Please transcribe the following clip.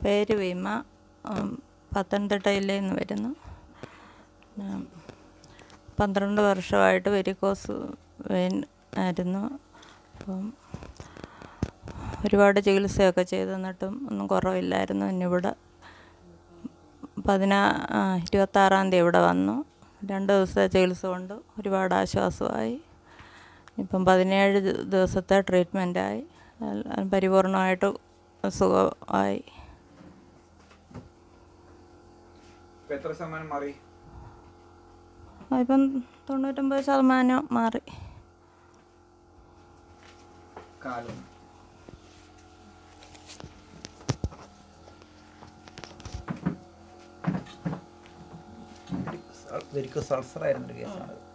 പേര് വീമ ഉം, പത്തനംതിട്ട ജില്ലയിൽ നിന്ന് വരുന്നു പിന്നെ പന്ത്രണ്ട് വർഷമായിട്ട് വെരിക്കോസ് വെയിൻ ആയിരുന്നു അപ്പം ഒരുപാട് ചികിത്സയൊക്കെ ചെയ്ത് എന്നിട്ടും ഒന്നും കുറവില്ലായിരുന്നു ഇന്നിവിടെ പതിനാ ആ, ഇരുപത്താറാം തീയതി ഇവിടെ വന്നു രണ്ട് ദിവസത്തെ ചികിത്സ കൊണ്ട് ഒരുപാട് ആശ്വാസമായി ഇപ്പം പതിനേഴ് ദി- ദിവസത്തെ ട്രീറ്റ്മെൻറ്റായി പരിപൂർണമായിട്ട് സുഖമായി ഇപ്പൊ എത്ര ശതമാനം മാറി ആ, ഇപ്പം തൊണ്ണൂറ്റൊമ്പത് ശതമാനം മാറി കാലം വെരിക്കോസ് അൾസറായിരുന്നൊരു കേസാണ്